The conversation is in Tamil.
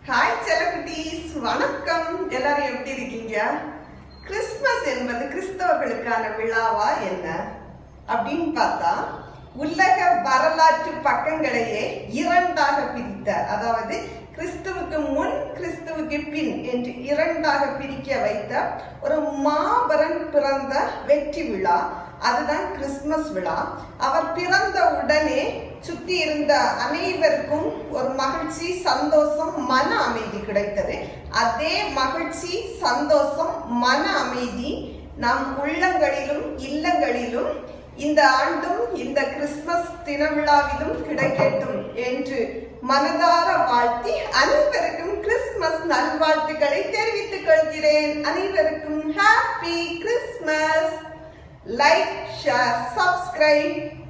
ஹாய் செலகுட்டீஸ் வணக்கம் எல்லாரும் எப்படி இருக்கீங்க கிறிஸ்மஸ் என்பது கிறிஸ்தவர்களுக்கான விழாவா என்ன அப்படின்னு பார்த்தா உலக வரலாற்று பக்கங்களையே இரண்டாக பிரித்த அதாவது கிறிஸ்துவுக்கு முன் கிறிஸ்துவுக்கு பின் என்று இரண்டாக பிரிக்க வைத்த ஒரு மாபெரும் பிறந்த வெற்றி விழா அதுதான் கிறிஸ்துமஸ் விழா அவர் பிறந்த உடனே சுத்தி இருந்த அனைவருக்கும் ஒரு மகிழ்ச்சி சந்தோஷம் மன அமைதி கிடைத்தது அதே மகிழ்ச்சி சந்தோஷம் மன அமைதி நம் உள்ளங்களிலும் இல்லங்களிலும் இந்த ஆண்டும் இந்த கிறிஸ்துமஸ் தினவிழாவிலும் கிடைக்கட்டும் என்று மனதார வாழ்த்தி அனைவருக்கும் கிறிஸ்துமஸ் நல்வாழ்த்துக்களை தெரிவித்துக் கொள்கிறேன் அனைவருக்கும் happy Christmas like share subscribe